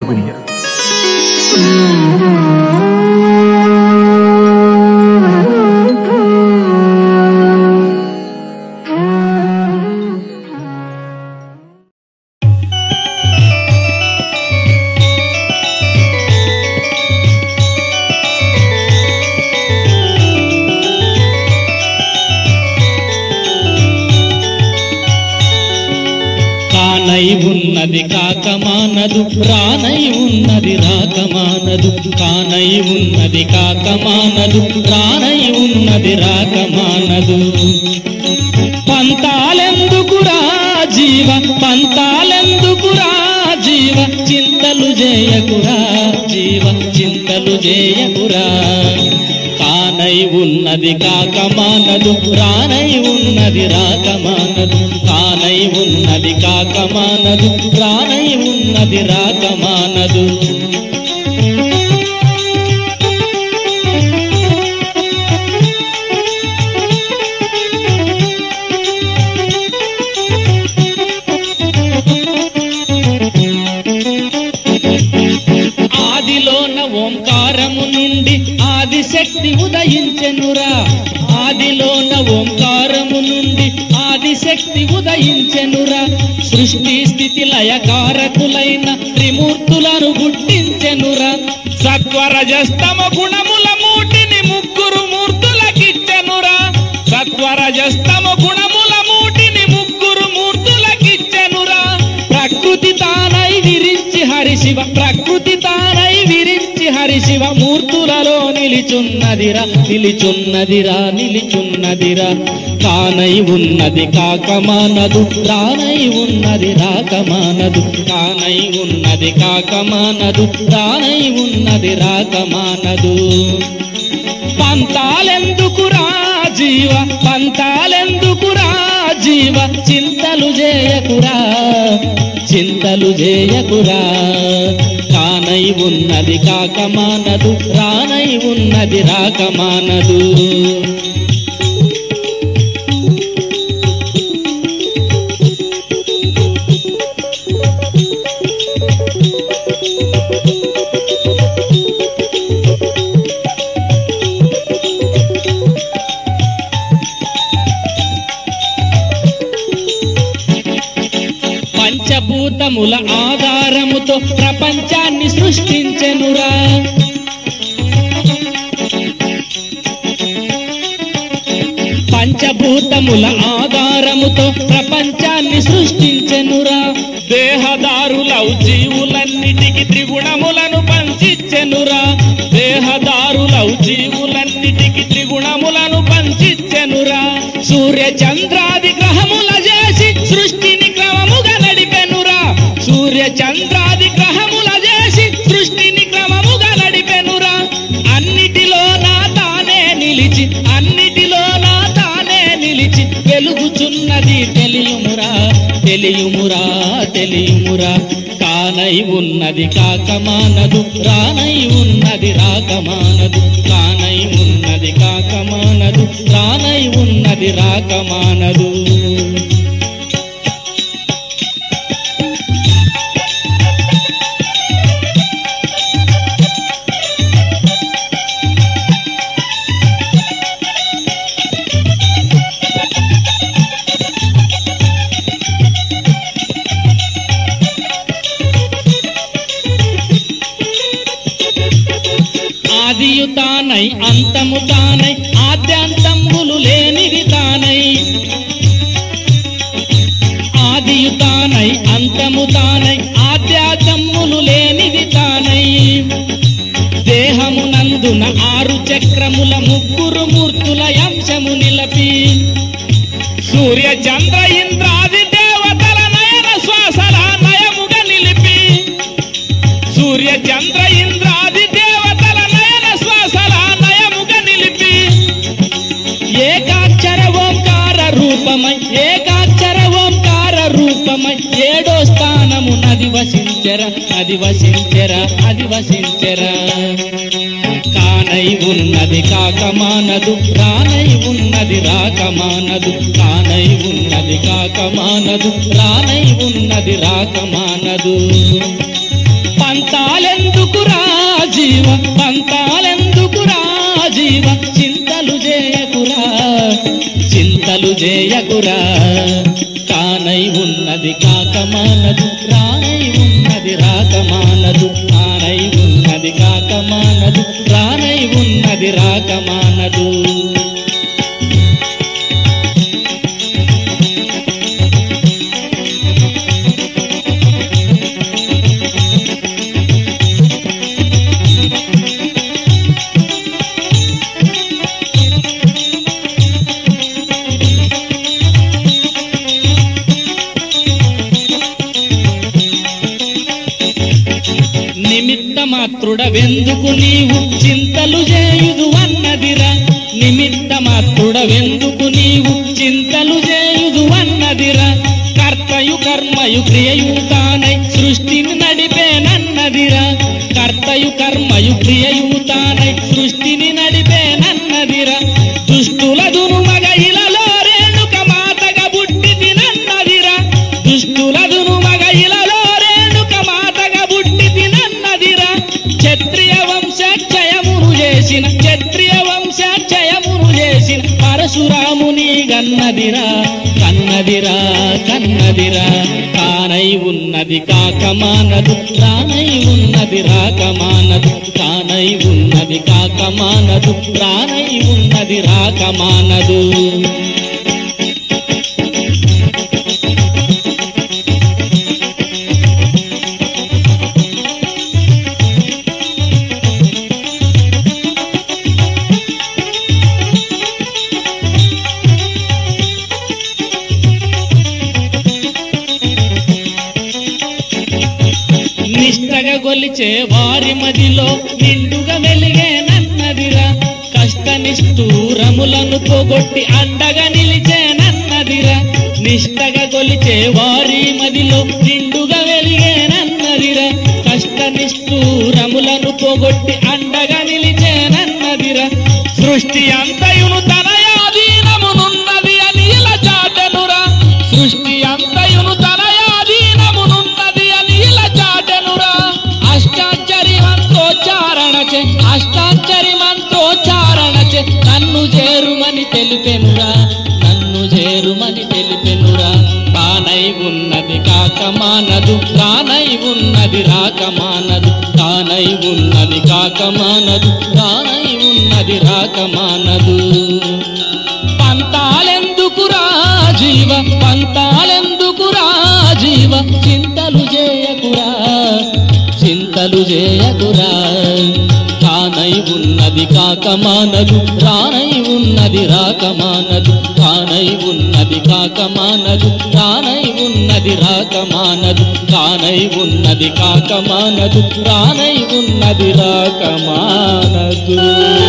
సౌకర్యం కానై ఉన్నది కాకమానదు రానై ఉన్నది రాకమానదు కానై ఉన్నది కాకమానదు రానై ఉన్నది రాకమానదు పంతాలెందుకురా జీవ పంతాలెందుకురా జీవ చింతలు చేయకురా జీవ చింతలు చేయకురా కానై ఉన్నది కాకమానదు రానై ఉన్నది రాకమానదు కానై ఉన్నది కాకమానదు రానై ఉన్నది రాకమానదు ఆదిలోన ఓంకారము నుండి ఆదిశక్తి ఉదయించెనురా ఆదిలోన ఓంకారము నుండి ఆదిశక్తి ఉదయించెనురా సృష్టి స్థితి లయకారకులైన త్రిమూర్తులను గుర్తించెనురా సత్వరజస్తమ గుణముల మూటిని ముగ్గురు మూర్తులకిచ్చెనురా సత్వరజస్తమ గుణముల మూటిని ముగ్గురు మూర్తులకిచ్చెనురా ప్రకృతి తానై విరించి హరిశివ ప్రకృతి తానై విరించి హరిశివ మూర్తులలో నిలిచున్నదిరా నిలిచున్నదిరా నిలిచున్నదిరా కానై ఉన్నది కాకమానదు రానై ఉన్నది రాకమానదు కానై ఉన్నది కాకమానదు రానై ఉన్నది రాకమానదు పంతాలెందుకురా జీవ పంతాలెందుకురా జీవ చింతలు చేయకురా చింతలు చేయకురా కానై ఉన్నది కాకమానదు రానై ఉన్నది రాకమానదు పంచభూతముల ఆధారముతో ప్రపంచాన్ని సృష్టించెనురా పంచభూతముల ఆధారముతో ప్రపంచాన్ని సృష్టించెనురా దేహదారులవు జీవులన్నిటికి త్రిగుణములను పంచిచ్చెనురా దేహదారులవు జీవులన్నిటికి త్రిగుణములను పంచిచ్చెనురా సూర్య చంద్రాది గ్రహముల చేసి సృష్టిని క్రమముగా నడిపెనురా సూర్య చంద్రాది గ్రహముల చేసి సృష్టిని క్రమముగా నడిపెనురా అన్నిటిలో నా తానే నిలిచి అన్నిటిలో నా తానే నిలిచి వెలుగుచున్నది తెలియుమురా తెలియుమురా తెలియుమురా కానై ఉన్నది కాకమానదు రానై ఉన్నది రాకమానదు కానై ఉన్నది కాకమానదు రానై ఉన్నది రాకమానదు ఆదియు తానై అంతము తానై ఆద్యాంతంబులు లేనిది తానై ఆదియు తానై అంతము తానై ఆద్యాంతములు లేనిది తానై దేహమునందున ఆరు చక్రముల ముగ్గురు మూర్తుల అంశము నిలపి సూర్య చంద్ర ఇంద్రాది దేవతల నయన శ్వాసల నయముగా నిలిపి సూర్య చంద్ర ఇంద్రాది దేవతల నయన శ్వాసల నయముగా నిలిపి ఏకాక్షర ఓంకార రూపమై ఏకాక్షర ఓంకార రూపమై ఏడో స్థానము నది వసించెర అది వసించెర అది వసించెర కానై ఉన్నది కాకమానదు కానై ఉన్నది రాకమానదు కానై ఉన్నది కాకమానదు రానై ఉన్నది రాకమానదు పంత పంతాలెందుకురా జీవ పంతాలెందుకురా జీవ చింతలు చేయకురా చింతలు చేయకురా కానై ఉన్నది కాకమానదు రానై ఉన్నది రాకమానదు కానై ఉన్నది కాకమానదు రానై ఉన్నది రాకమానదు నిమిత్త మాత్రుడవెందుకు నీవు చింతలు చేయుదు అన్నదిరా నిమిత్త మాత్రుడవెందుకు నీవు చింతలు చేయుదు అన్నదిరా కర్తయు కర్మయు క్రియయు తానై సృష్టిని నడిపేనన్నదిరా కర్తయు కర్మయు క్రియయు తానై సృష్టిని నడిపేనన్నదిరా దుష్టుల దునుమగ ఇలలో రేణుక మాతగా బుట్టి తినన్నదిరా దుష్టుల దునుమగ ఇలలో రేణుక మాతగా బుట్టి తినన్నదిరా క్షత్రియ వంశక్షయమును చేసిన క్షత్రియ వంశక్షయమును చేసిన పరశురాముని గన్నదిరా కన్నదిరా కన్నదిరా కానై ఉన్నది కాకమానదు రానై ఉన్నది రాకమానదు కానై ఉన్నది కాకమానదు రానై ఉన్నది రాకమానదు నిష్టగా గొలిచే వారి మదిలో నిండుగా వెలిగే నన్నదిరా కష్ట నిష్ఠూరములను పోగొట్టి అండగా నిలిచే నన్నదిరా నిష్టగా గొలిచే వారి మదిలో నిండుగా వెలిగే నన్నదిరా కష్ట నిష్ఠూరములను పోగొట్టి అండగా నిలిచే నన్నదిరా సృష్టి అంతయును తనయాధీనమునున్నది అని ఇలా చాటెనురా సృష్టి అంతయును తనయాధీనమునున్నది అని ఇలా చాటెనురా అష్టాచరి మంత్రోచ్చారణ చే అష్టాచరి మంత్రోచ్చారణ చే నన్ను చేరుమని తెలిపెనురా నన్ను చేరుమని తెలిపెనురా తానై ఉన్నది కాకమానదు తానై ఉన్నది రాకమానదు తానై ఉన్నది కాకమానదు తానై ఉన్నది రాకమానదు పంతాలెందుకురా జీవ పంతాలెందుకురా జీవ చింతలు చేయకురా చింతలు చేయకురా తానై ఉన్నది కాకమానదు రానై ఉన్నది రాకమానదు తానై ఉన్నది కాకమానదు రానై ఉన్నది రాకమానదు తానై ఉన్నది కాకమానదు రానై ఉన్నది రాకమానదు